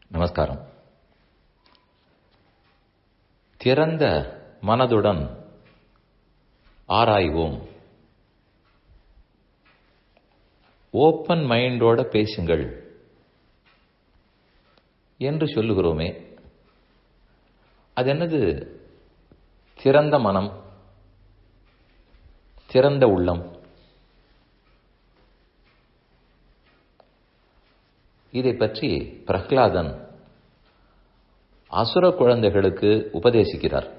நமஸ்காரம் திறந்த மனதுடன் ஆராய்வோம் ஓப்பன் மைண்டோட பேசுங்கள் என்று சொல்லுகிறோமே அது என்னது திறந்த மனம் திறந்த உள்ளம் இதை பற்றி பிரஹ்லாதன் அசுர குழந்தைகளுக்கு உபதேசிக்கிறார்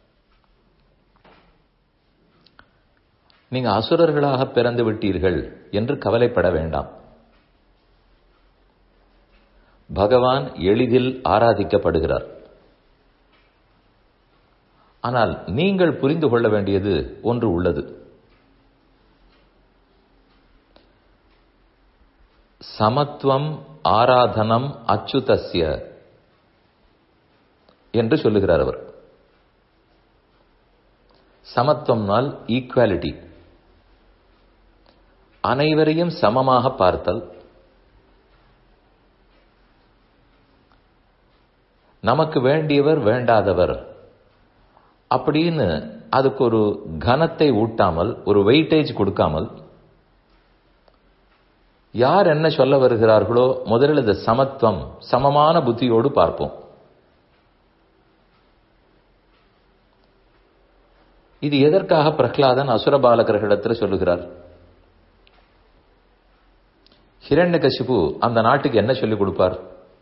நீங்க அசுரர்களாக பிறந்து விட்டீர்கள் என்று கவலைப்பட வேண்டாம் பகவான் எளிதில் ஆராதிக்கப்படுகிறார் ஆனால் நீங்கள் புரிந்து கொள்ள வேண்டியது ஒன்று உள்ளது சமத்துவம் ஆராதனம் அச்சுதஸ்ய என்று சொல்லுகிறார் அவர் சமத்துவம்னால் ஈக்குவாலிட்டி அனைவரையும் சமமாக பார்த்தல் நமக்கு வேண்டியவர் வேண்டாதவர் அப்படின்னு அதுக்கு ஒரு கனத்தை ஊட்டாமல் ஒரு வெயிட்டேஜ் கொடுக்காமல் யார் என்ன சொல்ல வருகிறார்களோ முதலில் இந்த சமத்துவம் சமமான புத்தியோடு பார்ப்போம் இது எதற்காக பிரகலாதன் அசுரபாலகர்களிடத்தில் சொல்லுகிறார் ஹிரண்யகசிபு அந்த நாட்டுக்கு என்ன சொல்லிக் கொடுப்பார்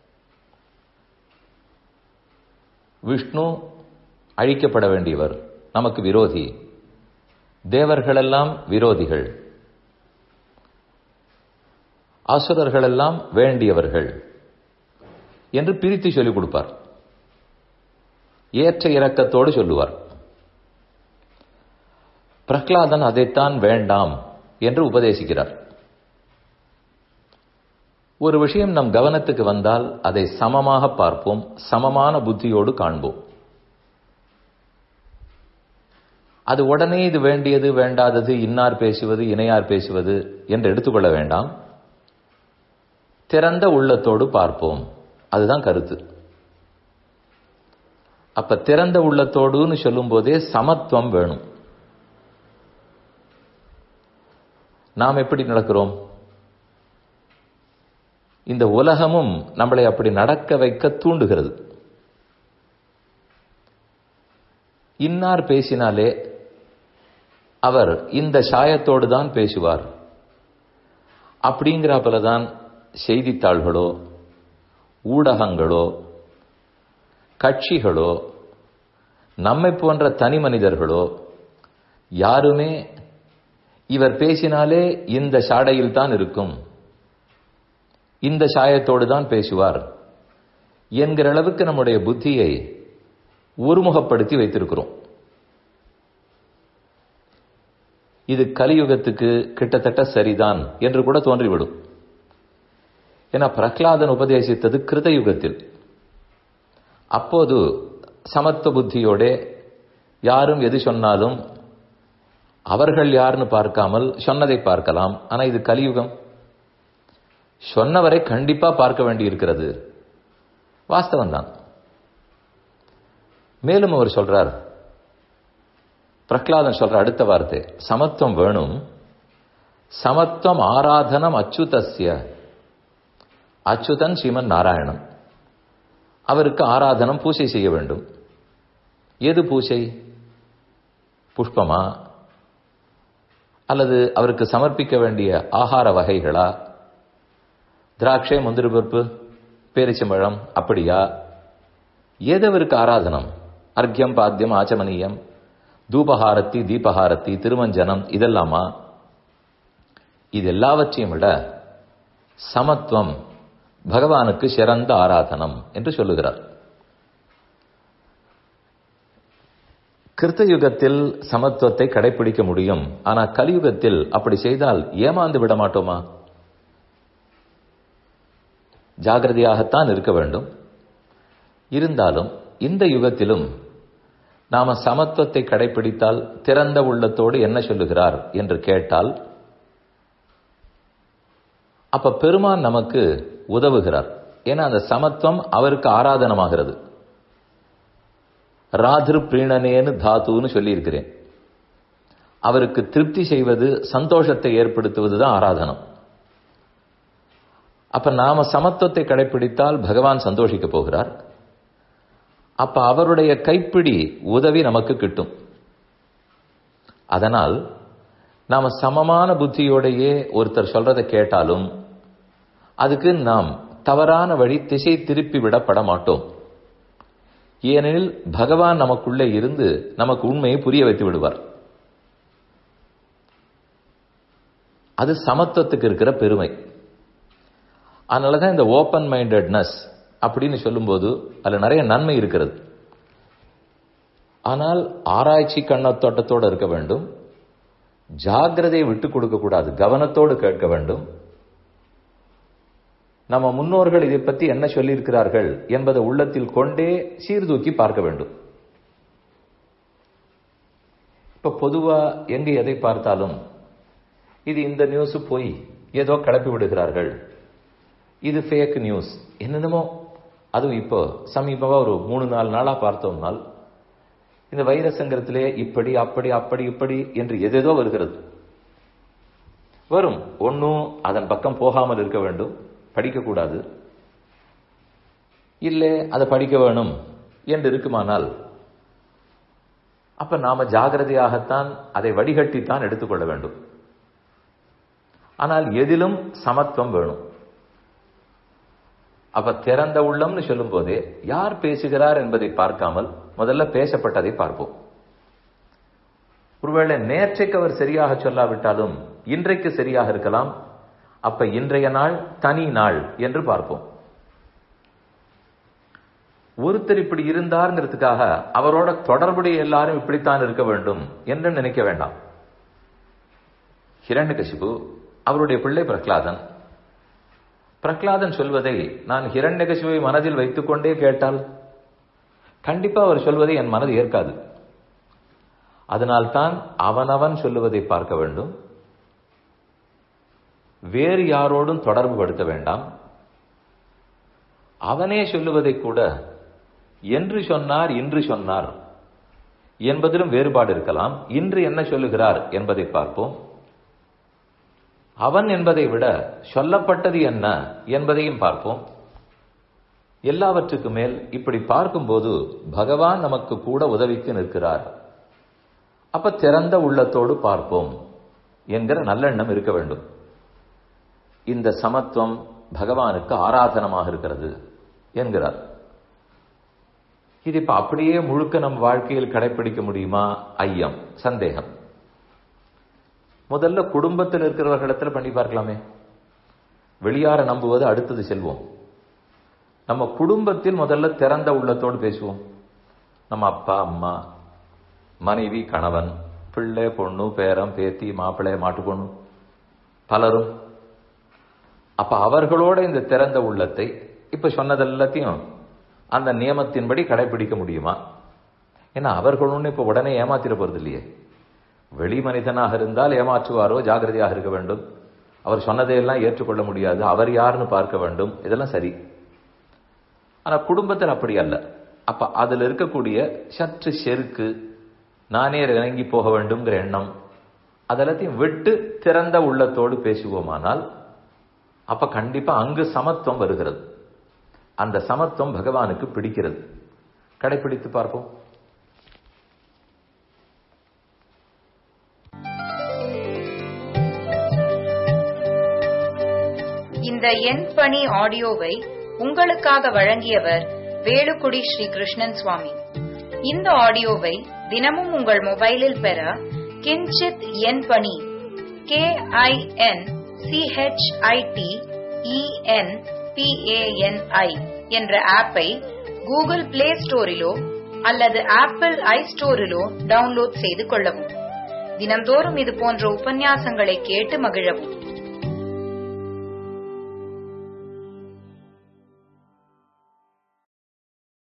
விஷ்ணு அழிக்கப்பட வேண்டியவர் நமக்கு விரோதி தேவர்களெல்லாம் விரோதிகள் அசுரர்களெல்லாம் வேண்டியவர்கள் என்று பிரித்து சொல்லிக் கொடுப்பார் ஏற்ற இறக்கத்தோடு சொல்லுவார் பிரகலாதன் அதைத்தான் வேண்டாம் என்று உபதேசிக்கிறார் ஒரு விஷயம் நம் கவனத்துக்கு வந்தால் அதை சமமாக பார்ப்போம் சமமான புத்தியோடு காண்போம் அது உடனே இது வேண்டியது வேண்டாதது இன்னார் பேசுவது இணையார் பேசுவது என்று எடுத்துக்கொள்ள வேண்டாம் திறந்த உள்ளத்தோடு பார்ப்போம் அதுதான் கருத்து அப்ப திறந்த உள்ளத்தோடுன்னு சொல்லும் போதே சமத்துவம் வேணும் நாம் எப்படி நடக்கிறோம் இந்த உலகமும் நம்மளை அப்படி நடக்க வைக்க தூண்டுகிறது இன்னார் பேசினாலே அவர் இந்த சாயத்தோடு தான் பேசுவார் அப்படிங்கிறாப்பல தான் செய்தித்தாள்களோ ஊடகங்களோ கட்சிகளோ நம்மை போன்ற தனி மனிதர்களோ யாருமே இவர் பேசினாலே இந்த சாடையில் தான் இருக்கும் இந்த சாயத்தோடு தான் பேசுவார் என்கிற அளவுக்கு நம்முடைய புத்தியை ஒருமுகப்படுத்தி வைத்திருக்கிறோம் இது கலியுகத்துக்கு கிட்டத்தட்ட சரிதான் என்று கூட தோன்றிவிடும் ஏன்னா பிரகலாதன் உபதேசித்தது கிருத யுகத்தில் அப்போது சமத்துவ புத்தியோட யாரும் எது சொன்னாலும் அவர்கள் யாருன்னு பார்க்காமல் சொன்னதை பார்க்கலாம் ஆனா இது கலியுகம் சொன்னவரை கண்டிப்பா பார்க்க வேண்டி இருக்கிறது வாஸ்தவம் தான் மேலும் அவர் சொல்றார் பிரகலாதன் சொல்ற அடுத்த வார்த்தை சமத்துவம் வேணும் சமத்துவம் ஆராதனம் அச்சுதஸ்ய அச்சுதன் ஸ்ரீமன் நாராயணன் அவருக்கு ஆராதனம் பூசை செய்ய வேண்டும் எது பூசை புஷ்பமா அல்லது அவருக்கு சமர்ப்பிக்க வேண்டிய ஆகார வகைகளா திராட்சை முந்திரி பருப்பு பேரிச்சம்பழம் அப்படியா எதவருக்கு ஆராதனம் அர்க்கியம் பாத்தியம் ஆச்சமனியம் தூபஹாரத்தி தீபஹாரத்தி திருமஞ்சனம் இதெல்லாமா இது எல்லாவற்றையும் விட சமத்துவம் பகவானுக்கு சிறந்த ஆராதனம் என்று சொல்லுகிறார் கிருத்த யுகத்தில் சமத்துவத்தை கடைபிடிக்க முடியும் ஆனா கலியுகத்தில் அப்படி செய்தால் ஏமாந்து விட மாட்டோமா ஜாகிரதையாகத்தான் இருக்க வேண்டும் இருந்தாலும் இந்த யுகத்திலும் நாம சமத்துவத்தை கடைபிடித்தால் திறந்த உள்ளத்தோடு என்ன சொல்லுகிறார் என்று கேட்டால் அப்ப பெருமான் நமக்கு உதவுகிறார் ஏன்னா அந்த சமத்துவம் அவருக்கு ஆராதனமாகிறது ராதிரு பிரீணனேன்னு தாத்துன்னு சொல்லியிருக்கிறேன் அவருக்கு திருப்தி செய்வது சந்தோஷத்தை ஏற்படுத்துவது தான் ஆராதனம் அப்ப நாம சமத்துவத்தை கடைபிடித்தால் பகவான் சந்தோஷிக்க போகிறார் அப்ப அவருடைய கைப்பிடி உதவி நமக்கு கிட்டும் அதனால் நாம சமமான புத்தியோடையே ஒருத்தர் சொல்றதை கேட்டாலும் அதுக்கு நாம் தவறான வழி திசை திருப்பி விடப்பட மாட்டோம் ஏனெனில் பகவான் நமக்குள்ளே இருந்து நமக்கு உண்மையை புரிய வைத்து விடுவார் அது சமத்துவத்துக்கு இருக்கிற பெருமை அதனாலதான் இந்த ஓப்பன் மைண்டட்னஸ் அப்படின்னு சொல்லும்போது அதுல நிறைய நன்மை இருக்கிறது ஆனால் ஆராய்ச்சி கண்ணத்தோட்டத்தோடு இருக்க வேண்டும் ஜாகிரதையை விட்டு கொடுக்க கூடாது கவனத்தோடு கேட்க வேண்டும் நம்ம முன்னோர்கள் இதை பற்றி என்ன சொல்லியிருக்கிறார்கள் என்பதை உள்ளத்தில் கொண்டே சீர்தூக்கி பார்க்க வேண்டும் இப்ப பொதுவா எங்க எதை பார்த்தாலும் இது இந்த நியூஸ் போய் ஏதோ கிளப்பி விடுகிறார்கள் இது ஃபேக் நியூஸ் என்னென்னமோ அதுவும் இப்போ சமீபமா ஒரு மூணு நாலு நாளா பார்த்தோம்னால் இந்த வைரஸ்ங்கிறதுலே இப்படி அப்படி அப்படி இப்படி என்று எதேதோ வருகிறது வரும் ஒன்னும் அதன் பக்கம் போகாமல் இருக்க வேண்டும் படிக்கக்கூடாது இல்லை அதை படிக்க வேணும் என்று இருக்குமானால் அப்ப நாம ஜாகிரதையாகத்தான் அதை வடிகட்டித்தான் எடுத்துக்கொள்ள வேண்டும் ஆனால் எதிலும் சமத்துவம் வேணும் அப்ப திறந்த உள்ளம்னு சொல்லும் போதே யார் பேசுகிறார் என்பதை பார்க்காமல் முதல்ல பேசப்பட்டதை பார்ப்போம் ஒருவேளை நேற்றைக்கு அவர் சரியாக சொல்லாவிட்டாலும் இன்றைக்கு சரியாக இருக்கலாம் அப்ப இன்றைய நாள் தனி நாள் என்று பார்ப்போம் ஒருத்தர் இப்படி இருந்தாருங்கிறதுக்காக அவரோட தொடர்புடைய எல்லாரும் இப்படித்தான் இருக்க வேண்டும் என்று நினைக்க வேண்டாம் ஹிரண்யகசிபு அவருடைய பிள்ளை பிரகலாதன் பிரகலாதன் சொல்வதை நான் ஹிரண்யகசிபை மனதில் வைத்துக் கொண்டே கேட்டால் கண்டிப்பா அவர் சொல்வதை என் மனது ஏற்காது அதனால்தான் அவனவன் சொல்லுவதை பார்க்க வேண்டும் வேறு யாரோடும் தொடர்பு படுத்த வேண்டாம் அவனே சொல்லுவதை கூட என்று சொன்னார் இன்று சொன்னார் என்பதிலும் வேறுபாடு இருக்கலாம் இன்று என்ன சொல்லுகிறார் என்பதை பார்ப்போம் அவன் என்பதை விட சொல்லப்பட்டது என்ன என்பதையும் பார்ப்போம் எல்லாவற்றுக்கு மேல் இப்படி பார்க்கும்போது பகவான் நமக்கு கூட உதவிக்கு நிற்கிறார் அப்ப திறந்த உள்ளத்தோடு பார்ப்போம் என்கிற நல்லெண்ணம் இருக்க வேண்டும் இந்த சமத்துவம் பகவானுக்கு ஆராதனமாக இருக்கிறது என்கிறார் இது இப்ப அப்படியே முழுக்க நம் வாழ்க்கையில் கடைபிடிக்க முடியுமா ஐயம் சந்தேகம் முதல்ல குடும்பத்தில் இருக்கிறவர்களிடத்தில் பண்ணி பார்க்கலாமே வெளியார நம்புவது அடுத்தது செல்வோம் நம்ம குடும்பத்தில் முதல்ல திறந்த உள்ளத்தோடு பேசுவோம் நம்ம அப்பா அம்மா மனைவி கணவன் பிள்ளை பொண்ணு பேரம் பேத்தி மாப்பிள்ளை மாட்டு பொண்ணு பலரும் அப்ப அவர்களோட இந்த திறந்த உள்ளத்தை இப்ப சொன்னதெல்லாத்தையும் அந்த நியமத்தின்படி கடைபிடிக்க முடியுமா ஏன்னா அவர்களும் இப்ப உடனே ஏமாத்திர போறது இல்லையே வெளி மனிதனாக இருந்தால் ஏமாற்றுவாரோ ஜாகிரதையாக இருக்க வேண்டும் அவர் சொன்னதையெல்லாம் ஏற்றுக்கொள்ள முடியாது அவர் யாருன்னு பார்க்க வேண்டும் இதெல்லாம் சரி ஆனா குடும்பத்தில் அப்படி அல்ல அப்ப அதுல இருக்கக்கூடிய சற்று செருக்கு நானே இறங்கி போக வேண்டும்ங்கிற எண்ணம் அதெல்லாத்தையும் விட்டு திறந்த உள்ளத்தோடு பேசுவோமானால் அப்ப கண்டிப்பா அங்கு சமத்துவம் வருகிறது அந்த சமத்துவம் பகவானுக்கு பிடிக்கிறது கடைபிடித்து பார்ப்போம் இந்த எண் பணி ஆடியோவை உங்களுக்காக வழங்கியவர் வேலுக்குடி ஸ்ரீ கிருஷ்ணன் சுவாமி இந்த ஆடியோவை தினமும் உங்கள் மொபைலில் பெற கிஞ்சித் எண் பணி கே ஐ என் சிஹெச்ஐடி இஎன் பிஏஎன்ஐ என்ற ஆப்பை கூகுள் பிளே ஸ்டோரிலோ அல்லது ஆப்பிள் ஐ ஸ்டோரிலோ டவுன்லோட் செய்து கொள்ளவும் தினந்தோறும் இது போன்ற உபன்யாசங்களை கேட்டு மகிழவும்